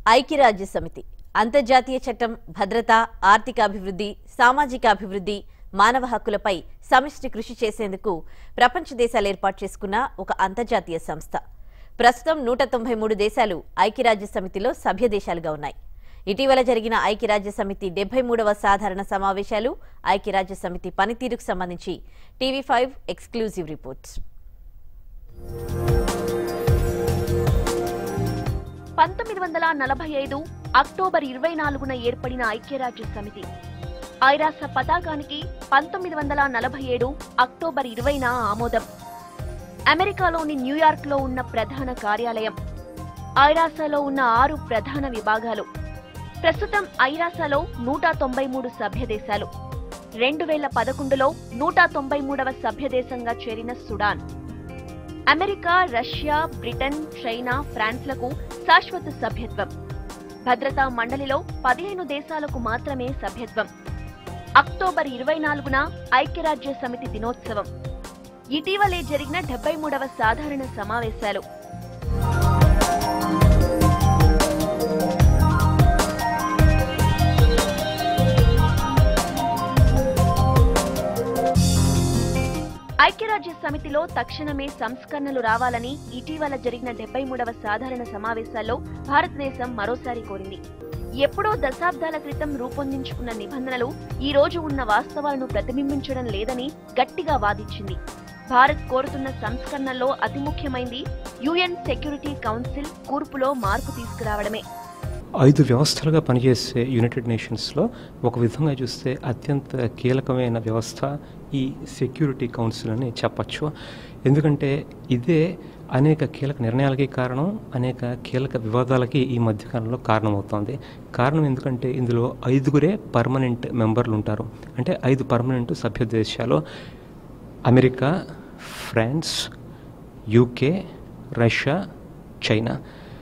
ఐక్యరాజ్య సమితి అంతర్జాతీయ చట్టం భద్రత ఆర్థిక అభివృద్ధి సామాజిక అభివృద్ధి మానవ హక్కులపై సమిష్టి కృషి చేసేందుకు ప్రపంచ దేశాలు ఏర్పాటు చేసుకున్న ఒక అంతర్జాతీయ సంస్థ ప్రస్తుతం నూట తొంభై మూడు దేశాలు ఐక్యరాజ్య సమితిలో సభ్య దేశాలుగా ఉన్నాయి ఇటీవల జరిగిన ఐక్యరాజ్య సమితి డెబ్బై మూడవ సాధారణ సమావేశాలు ఐక్యరాజ్య సమితి పనితీరుకు సంబంధించి టీవీ ఫైవ్ ఎక్స్క్లూజివ్ రిపోర్ట్స్ పంతొమ్మిది వందల నలభై ఐదు అక్టోబర్ ఇరవై నాలుగున ఏర్పడిన ఐక్యరాజ్య సమితి ఐరాస పతాకానికి పంతొమ్మిది వందల నలభై ఏడు అక్టోబర్ ఇరవైన ఆమోదం అమెరికాలోని న్యూయార్క్ లో ఉన్న ప్రధాన కార్యాలయం ఐరాసలో ఉన్న ఆరు ప్రధాన విభాగాలు ప్రస్తుతం ఐరాసలో నూట తొంభై మూడు సభ్య దేశాలు రెండు వేల పదకొండులో నూట తొంభై మూడవ సభ్య దేశంగా చేరిన Sudan America Russia Britain China ఫ్రాన్స్లకు శాశ్వత సభ్యత్వం భద్రతా మండలిలో పదిహేను దేశాలకు మాత్రమే సభ్యత్వం అక్టోబర్ ఇరవై నాలుగున ఐక్యరాజ్య సమితి దినోత్సవం ఇటీవలే జరిగిన డెబ్బై మూడవ సాధారణ సమావేశాలు ఐక్యరాజ్య సమితిలో తక్షణమే సంస్కరణలు రావాలని ఇటీవల జరిగిన డెబ్బై మూడవ సాధారణ సమావేశాల్లో భారతదేశం మరోసారి కోరింది ఎప్పుడో దశాబ్దాల క్రితం రూపొందించుకున్న నిబంధనలు ఈ రోజు ఉన్న వాస్తవాలను ప్రతిబింబించడం లేదని గట్టిగా వాదించింది భారత్ కోరుతున్న సంస్కరణల్లో అతి ముఖ్యమైంది యుఎన్ సెక్యూరిటీ కౌన్సిల్ కూర్పులో మార్పు తీసుకురావడమే ఐదు వ్యవస్థలుగా పనిచేసే యునైటెడ్ నేషన్స్లో ఒక విధంగా చూస్తే అత్యంత కీలకమైన వ్యవస్థ ఈ సెక్యూరిటీ కౌన్సిల్ అని చెప్పచ్చు ఎందుకంటే ఇదే అనేక కీలక నిర్ణయాలకి కారణం అనేక కీలక వివాదాలకి ఈ మధ్యకాలంలో కారణమవుతోంది కారణం ఎందుకంటే ఇందులో ఐదుగురే పర్మనెంట్ మెంబర్లు ఉంటారు అంటే ఐదు పర్మనెంట్ సభ్య దేశాలు America France UK Russia China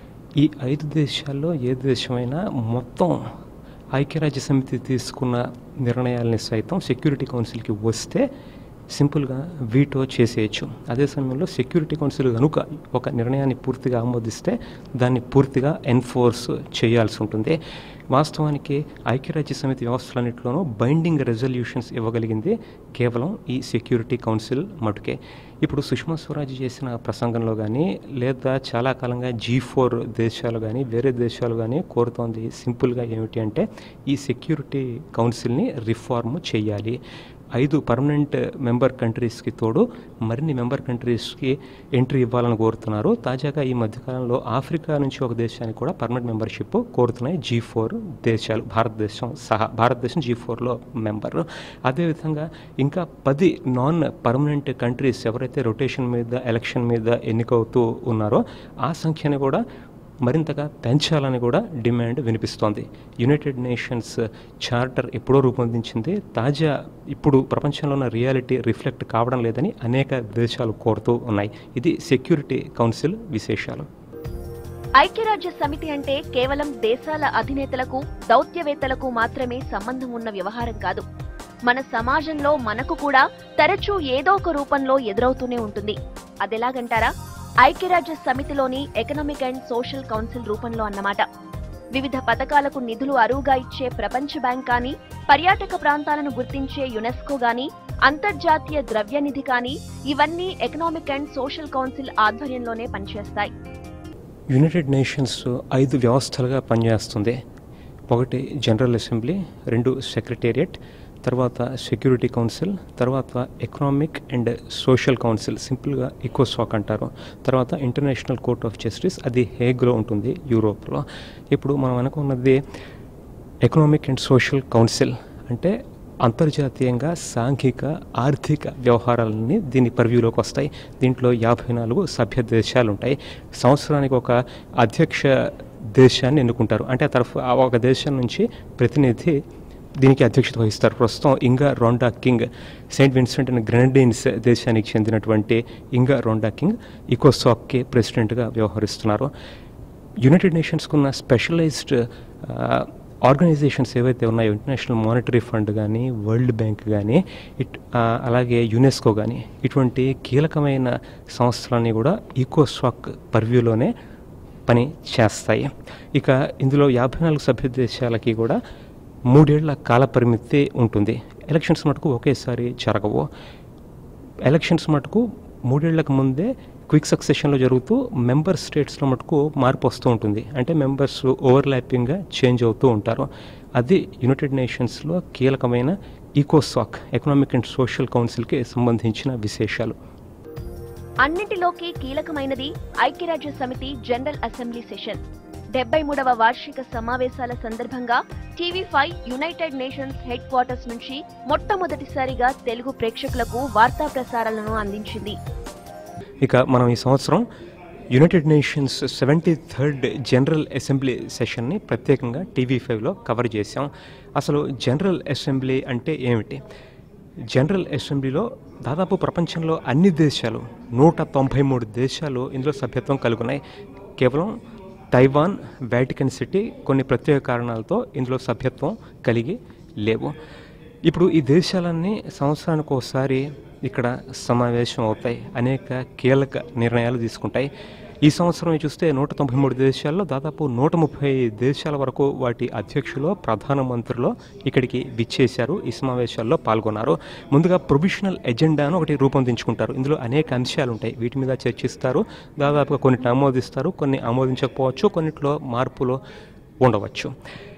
ఈ ఐదు దేశాల్లో ఏ దేశమైనా మొత్తం ఐక్యరాజ్య సమితి తీసుకున్న నిర్ణయాలని సైతం సెక్యూరిటీ కౌన్సిల్కి వస్తే సింపుల్గా వీటో చేసేయచ్చు అదే సమయంలో సెక్యూరిటీ కౌన్సిల్ కనుక ఒక నిర్ణయాన్ని పూర్తిగా ఆమోదిస్తే దాన్ని పూర్తిగా ఎన్ఫోర్స్ చేయాల్సి ఉంటుంది వాస్తవానికి ఐక్యరాజ్య సమితి వ్యవస్థలన్నింటిలోనూ బైండింగ్ రెజల్యూషన్స్ ఇవ్వగలిగింది కేవలం ఈ సెక్యూరిటీ కౌన్సిల్ మటుకే ఇప్పుడు సుష్మా స్వరాజ్ చేసిన ప్రసంగంలో కానీ లేదా చాలా కాలంగా జీ ఫోర్ దేశాలు కానీ వేరే దేశాలు కానీ కోరుతోంది సింపుల్గా ఏమిటి అంటే ఈ సెక్యూరిటీ కౌన్సిల్ని రిఫార్మ్ చేయాలి ఐదు పర్మనెంట్ మెంబర్ కంట్రీస్కి తోడు మరిన్ని మెంబర్ కంట్రీస్కి ఎంట్రీ ఇవ్వాలని కోరుతున్నారు తాజాగా ఈ మధ్యకాలంలో ఆఫ్రికా నుంచి ఒక దేశానికి కూడా పర్మనెంట్ మెంబర్షిప్ కోరుతున్నాయి జీ ఫోర్ దేశాలు భారతదేశం సహా భారతదేశం జీ ఫోర్లో మెంబర్ అదేవిధంగా ఇంకా పది నాన్ పర్మనెంట్ కంట్రీస్ ఎవరైతే రొటేషన్ మీద ఎలక్షన్ మీద ఎన్నికవుతూ ఉన్నారో ఆ సంఖ్యని కూడా మరింతగా పెంచాలని కూడా డిమాండ్ వినిపిస్తోంది యునైటెడ్ నేషన్స్ చార్టర్ ఎప్పుడో రూపొందించింది తాజా ఇప్పుడు ప్రపంచంలో ఉన్న రియాలిటీ రిఫ్లెక్ట్ కావడం లేదని అనేక దేశాలు కోరుతూ ఉన్నాయి ఇది సెక్యూరిటీ కౌన్సిల్ విశేషాలు ఐక్యరాజ్య సమితి అంటే కేవలం దేశాల అధినేతలకు దౌత్యవేత్తలకు మాత్రమే సంబంధం ఉన్న వ్యవహారం కాదు మన సమాజంలో మనకు కూడా తరచూ ఏదో ఒక రూపంలో ఎదురవుతూనే ఉంటుంది అదెలాగంటారా ఐక్యరాజ్య సమితిలోని ఎకనామిక్ అండ్ సోషల్ కౌన్సిల్ రూపంలో అన్నమాట వివిధ పథకాలకు నిధులు అరువుగా ఇచ్చే ప్రపంచ బ్యాంక్ కానీ పర్యాటక ప్రాంతాలను గుర్తించే యునెస్కో గాని అంతర్జాతీయ ద్రవ్యనిధి కానీ ఇవన్నీ ఎకనామిక్ అండ్ సోషల్ కౌన్సిల్ ఆధ్వర్యంలోనే పనిచేస్తాయి యునైటెడ్ నేషన్స్ ఐదు వ్యవస్థలుగా పనిచేస్తుంది ఒకటి జనరల్ అసెంబ్లీ రెండు సెక్రటేరియట్ తర్వాత సెక్యూరిటీ కౌన్సిల్ తర్వాత ఎకనామిక్ అండ్ సోషల్ కౌన్సిల్ సింపుల్గా ఈకోసాక్ అంటారు తర్వాత ఇంటర్నేషనల్ కోర్ట్ ఆఫ్ జస్టిస్ అది హేగ్లో ఉంటుంది యూరోప్లో ఇప్పుడు మనం అనుకున్నది ఎకనామిక్ అండ్ సోషల్ కౌన్సిల్ అంటే అంతర్జాతీయంగా సాంఘిక ఆర్థిక వ్యవహారాలన్నీ దీని పరివ్యూలోకి వస్తాయి దీంట్లో యాభై నాలుగు సభ్య దేశాలు ఉంటాయి సంవత్సరానికి ఒక అధ్యక్ష దేశాన్ని ఎన్నుకుంటారు అంటే ఆ తరఫు ఆ ఒక దేశం నుంచి ప్రతినిధి దీనికి అధ్యక్షత వహిస్తారు ప్రస్తుతం Inga Rhonda King Saint Vincent and Grenadines దేశానికి చెందినటువంటి ఇంగా రోండా కింగ్ ఇకోసాక్కి ప్రెసిడెంట్గా వ్యవహరిస్తున్నారు యునైటెడ్ నేషన్స్కు ఉన్న స్పెషలైజ్డ్ ఆర్గనైజేషన్స్ ఏవైతే ఉన్నాయో ఇంటర్నేషనల్ మానిటరీ ఫండ్ కానీ వరల్డ్ బ్యాంక్ కానీ ఇట్ ఆ, అలాగే యునెస్కో కానీ ఇటువంటి కీలకమైన సంస్థలన్నీ కూడా ఈకోస్వాక్ పర్వ్యూలోనే పని చేస్తాయి ఇక ఇందులో యాభై నాలుగు సభ్య దేశాలకి కూడా మూడేళ్ల కాల పరిమితి ఉంటుంది ఎలక్షన్స్ మటుకు ఒకేసారి జరగవు ఎలక్షన్స్ మటుకు మూడేళ్లకు ముందే క్విక్ సక్సెషన్లో జరుగుతూ మెంబర్ స్టేట్స్లో మటుకు మార్పు వస్తూ ఉంటుంది అంటే మెంబర్స్ ఓవర్లాపింగ్గా చేంజ్ అవుతూ ఉంటారు అది యునైటెడ్ నేషన్స్లో కీలకమైన ఈకోసాక్ ఎకనామిక్ అండ్ సోషల్ కౌన్సిల్కి సంబంధించిన విశేషాలు అన్నింటిలోకి కీలకమైనది ఐక్యరాజ్య సమితి జనరల్ అసెంబ్లీ సెషన్ డెబ్బై మూడవ వార్షిక సమావేశాల సందర్భంగా TV five united nations headquarters నుంచి మొట్టమొదటిసారిగా తెలుగు ప్రేక్షకులకు వార్తా ప్రసారాలను అందించింది ఇక మనం ఈ సంవత్సరం united nations seventy third general assembly సెషన్ని ప్రత్యేకంగా టీవీ ఫైవ్లో కవర్ చేశాం అసలు జనరల్ అసెంబ్లీ అంటే ఏమిటి జనరల్ అసెంబ్లీలో దాదాపు ప్రపంచంలో అన్ని దేశాలు నూట తొంభై మూడు దేశాలు ఇందులో సభ్యత్వం కలుగున్నాయి కేవలం తైవాన్ వాటికన్ సిటీ కొన్ని ప్రత్యేక కారణాలతో ఇందులో సభ్యత్వం కలిగి లేవు ఇప్పుడు ఈ దేశాలన్నీ సంవత్సరానికి ఒకసారి ఇక్కడ సమావేశం అవుతాయి అనేక కీలక నిర్ణయాలు తీసుకుంటాయి ఈ సంవత్సరం చూస్తే నూట తొంభై మూడు దేశాల్లో దాదాపు నూట ముప్పై దేశాల వరకు వాటి అధ్యక్షులు ప్రధానమంత్రులు ఇక్కడికి విచ్చేశారు ఈ సమావేశాల్లో పాల్గొన్నారు ముందుగా ప్రొవిషనల్ ఎజెండాను ఒకటి రూపొందించుకుంటారు ఇందులో అనేక అంశాలు ఉంటాయి వీటి మీద చర్చిస్తారు దాదాపుగా కొన్నిటిని ఆమోదిస్తారు కొన్ని ఆమోదించకపోవచ్చు కొన్నిట్లో మార్పులు ఉండవచ్చు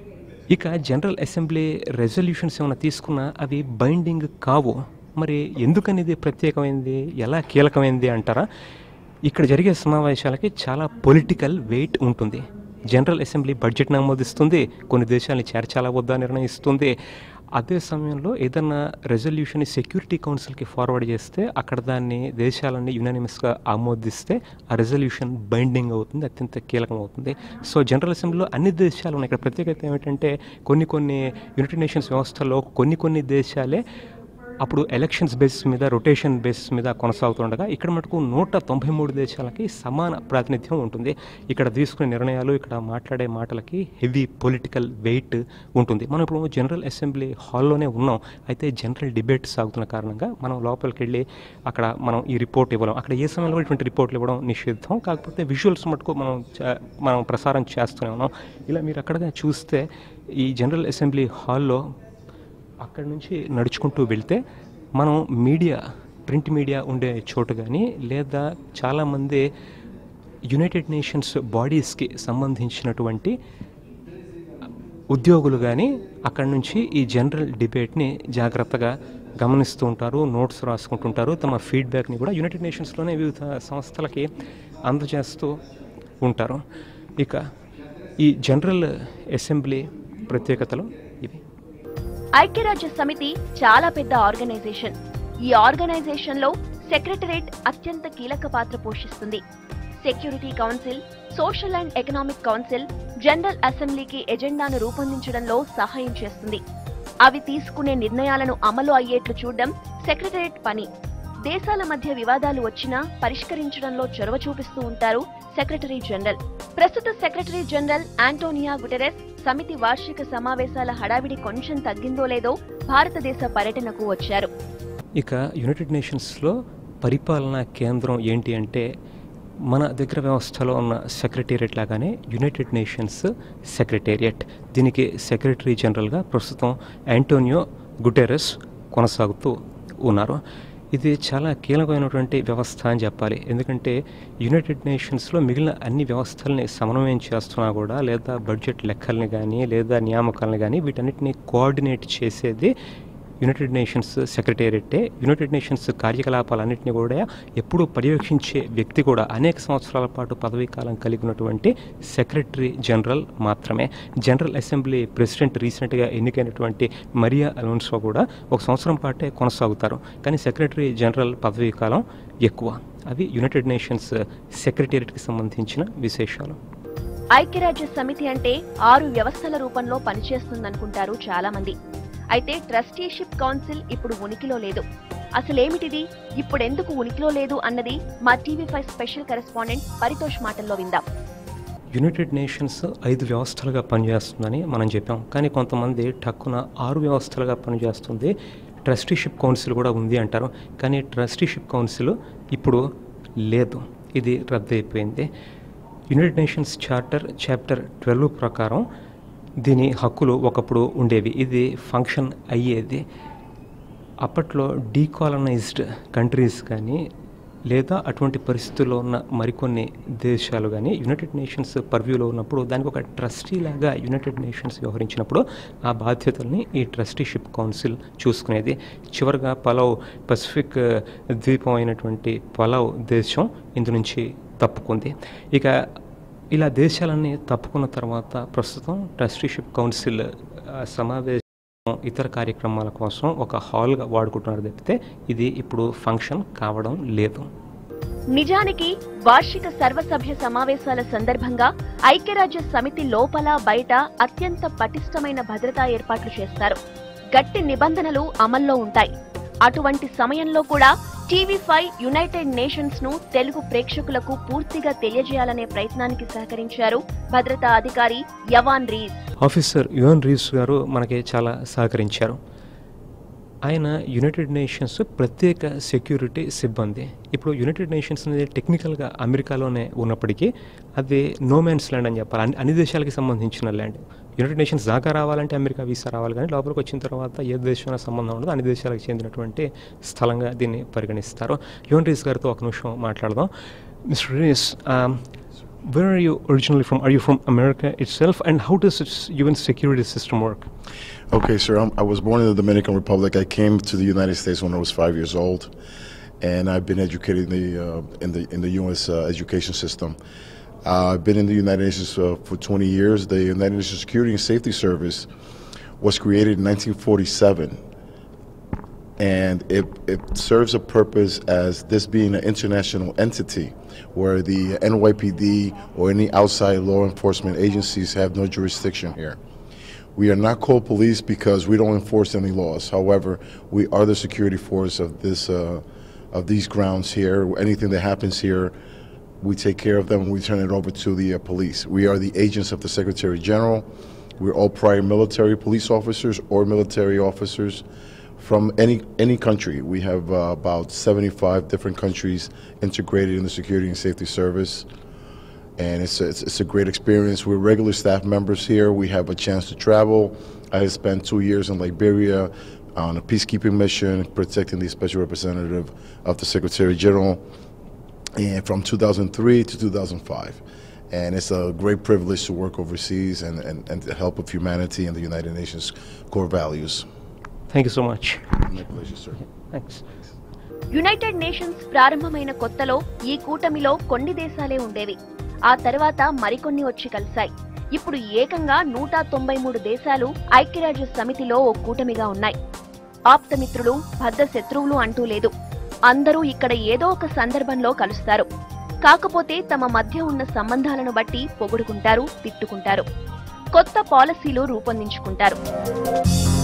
ఇక జనరల్ అసెంబ్లీ రెజల్యూషన్స్ ఏమైనా తీసుకున్నా అవి బైండింగ్ కావు మరి ఎందుకనేది ప్రత్యేకమైంది ఎలా కీలకమైంది అంటారా ఇక్కడ జరిగే సమావేశాలకి చాలా పొలిటికల్ వెయిట్ ఉంటుంది జనరల్ అసెంబ్లీ బడ్జెట్ని ఆమోదిస్తుంది కొన్ని దేశాలని చేర్చాలా వద్దా నిర్ణయిస్తుంది అదే సమయంలో ఏదన్నా రెజల్యూషన్ సెక్యూరిటీ కౌన్సిల్కి ఫార్వర్డ్ చేస్తే అక్కడ దాన్ని దేశాలన్నీ యునానిమస్గా ఆమోదిస్తే ఆ రెజల్యూషన్ బైండింగ్ అవుతుంది అత్యంత కీలకం అవుతుంది సో జనరల్ అసెంబ్లీలో అన్ని దేశాలు ఉన్నాయి ఇక్కడ ప్రత్యేకత ఏమిటంటే కొన్ని కొన్ని యునైటెడ్ నేషన్స్ వ్యవస్థలో కొన్ని కొన్ని దేశాలే అప్పుడు ఎలక్షన్స్ బేసిస్ మీద రొటేషన్ బేసిస్ మీద కొనసాగుతుండగా ఇక్కడ మటుకు నూట తొంభై మూడు దేశాలకి సమాన ప్రాతినిధ్యం ఉంటుంది ఇక్కడ తీసుకునే నిర్ణయాలు ఇక్కడ మాట్లాడే మాటలకి హెవీ పొలిటికల్ వెయిట్ ఉంటుంది మనం ఇప్పుడు జనరల్ అసెంబ్లీ హాల్లోనే ఉన్నాం అయితే జనరల్ డిబేట్ సాగుతున్న కారణంగా మనం లోపలికి వెళ్ళి అక్కడ మనం ఈ రిపోర్ట్ ఇవ్వడం అక్కడ ఏ సమయంలో కూడా ఇటువంటి రిపోర్ట్లు ఇవ్వడం నిషిద్ధం కాకపోతే విజువల్స్ మటుకు మనం చ- మనం ప్రసారం చేస్తూనే ఉన్నాం ఇలా మీరు అక్కడగా చూస్తే ఈ జనరల్ అసెంబ్లీ హాల్లో అక్కడి నుంచి నడుచుకుంటూ వెళ్తే మనం మీడియా ప్రింట్ మీడియా ఉండే చోటు కానీ లేదా చాలామంది యునైటెడ్ నేషన్స్ బాడీస్కి సంబంధించినటువంటి ఉద్యోగులు కానీ అక్కడి నుంచి ఈ జనరల్ డిబేట్ని జాగ్రత్తగా గమనిస్తూ ఉంటారు నోట్స్ రాసుకుంటుంటారు తమ ఫీడ్బ్యాక్ని కూడా యునైటెడ్ నేషన్స్లోనే వివిధ సంస్థలకి అందజేస్తూ ఉంటారు ఇక ఈ జనరల్ అసెంబ్లీ ప్రత్యేకతలు ఇవి ఐక్యరాజ్య సమితి చాలా పెద్ద ఆర్గనైజేషన్ ఈ ఆర్గనైజేషన్ లో సెక్రటరేట్ అత్యంత కీలక పాత్ర పోషిస్తుంది security council social and economic council general అసెంబ్లీకి ఎజెండాను రూపొందించడంలో సహాయం చేస్తుంది అవి తీసుకునే నిర్ణయాలను అమలు అయ్యేట్లు చూడడం సెక్రటరేట్ పని దేశాల మధ్య వివాదాలు వచ్చినా పరిష్కరించడంలో చొరవ చూపిస్తూ ఉంటారు సెక్రటరీ జనరల్ ప్రస్తుత సెక్రటరీ జనరల్ ఆంటోనియా గుటెరెస్ సమితి వార్షిక సమావేశాల హడావిడి కొంచెం తగ్గిందో లేదో భారతదేశ పర్యటనకు వచ్చారు ఇక యునైటెడ్ నేషన్స్లో పరిపాలనా కేంద్రం ఏంటి అంటే మన దగ్గర వ్యవస్థలో ఉన్న సెక్రటేరియట్ లాగానే యునైటెడ్ నేషన్స్ సెక్రటేరియట్ దీనికి సెక్రటరీ జనరల్గా ప్రస్తుతం యాంటోనియో గుటెరస్ కొనసాగుతూ ఉన్నారు ఇది చాలా కీలకమైనటువంటి వ్యవస్థ అని చెప్పాలి ఎందుకంటే యునైటెడ్ నేషన్స్లో మిగిలిన అన్ని వ్యవస్థల్ని సమన్వయం చేస్తున్నా కూడా లేదా బడ్జెట్ లెక్కల్ని కానీ లేదా నియామకాలను కానీ వీటన్నిటిని కోఆర్డినేట్ చేసేది యునైటెడ్ నేషన్స్ సెక్రటేరియటే యునైటెడ్ నేషన్స్ కార్యకలాపాలన్నింటినీ కూడా ఎప్పుడూ పర్యవేక్షించే వ్యక్తి కూడా అనేక సంవత్సరాల పాటు పదవీ కాలం కలిగి ఉన్నటువంటి సెక్రటరీ జనరల్ మాత్రమే జనరల్ అసెంబ్లీ ప్రెసిడెంట్ రీసెంట్గా ఎన్నికైనటువంటి మరియా అలోన్సో కూడా ఒక సంవత్సరం పాటే కొనసాగుతారు కానీ సెక్రటరీ జనరల్ పదవీ కాలం ఎక్కువ అవి యునైటెడ్ నేషన్స్ సెక్రటేరియట్కి సంబంధించిన విశేషాలు ఐక్యరాజ్య సమితి అంటే ఆరు వ్యవస్థల రూపంలో పనిచేస్తుందనుకుంటారు చాలా మంది అయితే ట్రస్టీషిప్ కౌన్సిల్ ఇప్పుడు ఉనికిలో లేదు అసలేమిటిది ఇప్పుడెందుకు ఉనికిలో లేదు అన్నది మా TV five special correspondent Paritosh మాటల్లో విందాం యునైటెడ్ నేషన్స్ ఐదు వ్యవస్థలుగా పనిచేస్తుందని మనం చెప్పాం కానీ కొంతమంది టక్కున ఆరు వ్యవస్థలుగా పనిచేస్తుంది ట్రస్టీషిప్ కౌన్సిల్ కూడా ఉంది అంటారు కానీ ట్రస్టీషిప్ కౌన్సిల్ ఇప్పుడు లేదు ఇది రద్దు అయిపోయింది united nations charter chapter twelve ప్రకారం దీని హక్కులు ఒకప్పుడు ఉండేవి ఇది ఫంక్షన్ అయ్యేది అప్పట్లో డీకాలనైజ్డ్ కంట్రీస్ కానీ లేదా అటువంటి పరిస్థితుల్లో ఉన్న మరికొన్ని దేశాలు కానీ యునైటెడ్ నేషన్స్ పర్వ్యూలో ఉన్నప్పుడు దానికి ఒక ట్రస్టీ లాగా యునైటెడ్ నేషన్స్ వ్యవహరించినప్పుడు ఆ బాధ్యతల్ని ఈ ట్రస్టీషిప్ కౌన్సిల్ చూసుకునేది చివరిగా పలావ్ పసిఫిక్ ద్వీపం అయినటువంటి పలావ్ దేశం ఇందు నుంచి తప్పుకుంది ఇక ఇలా దేశాలన్నీ తప్పుకున్న తర్వాత ప్రస్తుతం ట్రస్టీషిప్ కౌన్సిల్ ఆ, సమావేశం ఇతర కార్యక్రమాల కోసం ఒక హాల్గా వాడుకుంటున్నారు తప్పితే ఇది ఇప్పుడు ఫంక్షన్ కావడం లేదు నిజానికి వార్షిక సర్వసభ్య సమావేశాల సందర్భంగా ఐక్యరాజ్య సమితి లోపల బయట అత్యంత పటిష్టమైన భద్రతా ఏర్పాట్లు చేస్తారు గట్టి నిబంధనలు అమల్లో ఉంటాయి అటువంటి సమయంలో కూడా టీవీ ఫైవ్ యునైటెడ్ నేషన్స్ ను తెలుగు ప్రేక్షకులకు పూర్తిగా తెలియజేయాలనే ప్రయత్నానికి సహకరించారు భద్రతా అధికారి Yvonne Rees officer Yvonne Reeves గారు మనకి చాలా సహకరించారు ఆయన యునైటెడ్ నేషన్స్ ప్రత్యేక సెక్యూరిటీ సిబ్బంది ఇప్పుడు యునైటెడ్ నేషన్స్ అనేది టెక్నికల్గా అమెరికాలోనే ఉన్నప్పటికీ అది నో మ్యాన్స్ ల్యాండ్ అని చెప్పాలి అన్ని అన్ని దేశాలకి సంబంధించిన ల్యాండ్ యునైటెడ్ నేషన్స్ దాకా రావాలంటే అమెరికా వీసా రావాలి కానీ లోపలికి వచ్చిన తర్వాత ఏ దేశంలో సంబంధం ఉండదు అన్ని దేశాలకు చెందినటువంటి స్థలంగా దీన్ని పరిగణిస్తారు యువన్ రీస్ గారితో ఒక నిమిషం మాట్లాడదాం mister Rees where are you originally from? Are you from America itself? And how does its UN security system work? Okay, sir. I'm, I was born in the Dominican Republic. I came to the United States when I was five years old, and I've been educated in the uh, in the in the U.S. Uh, education system. Uh, I've been in the United Nations uh, for 20 years. The United Nations Security and Safety Service was created in 1947 and it, it serves a purpose as this being an international entity where the NYPD or any outside law enforcement agencies have no jurisdiction here. We are not called police because we don't enforce any laws. However, we are the security force of this uh, of these grounds here. Anything that happens here, we take care of them and we turn it over to the uh, police. We are the agents of the Secretary General. We're all prior military police officers or military officers from any any country. We have uh, about 75 different countries integrated in the Security and Safety Service, and it's a, it's, it's a great experience. We're regular staff members here. We have a chance to travel. I have spent two years in Liberia on a peacekeeping mission, protecting the special representative of the Secretary General, and from 2003 to 2005. And it's a great privilege to work overseas and, and, and to help with humanity and the United Nations core values. Thank you so much. My pleasure, sir. Thanks. United nations ప్రారంభమైన కొత్తలో ఈ కూటమిలో కొన్ని దేశాలే ఉండేవి ఆ తర్వాత మరికొన్ని వచ్చి కలిశాయి ఇప్పుడు ఏకంగా నూట తొంభై మూడు దేశాలు ఐక్యరాజ్య సమితిలో ఓ కూటమిగా ఉన్నాయి ఆప్తమిత్రులు బద్ధ శత్రువులు అంటూ లేదు అందరూ ఇక్కడ ఏదో ఒక సందర్భంలో కలుస్తారు కాకపోతే తమ మధ్య ఉన్న సంబంధాలను బట్టి పొగుడుకుంటారు తిట్టుకుంటారు కొత్త పాలసీలు రూపొందించుకుంటారు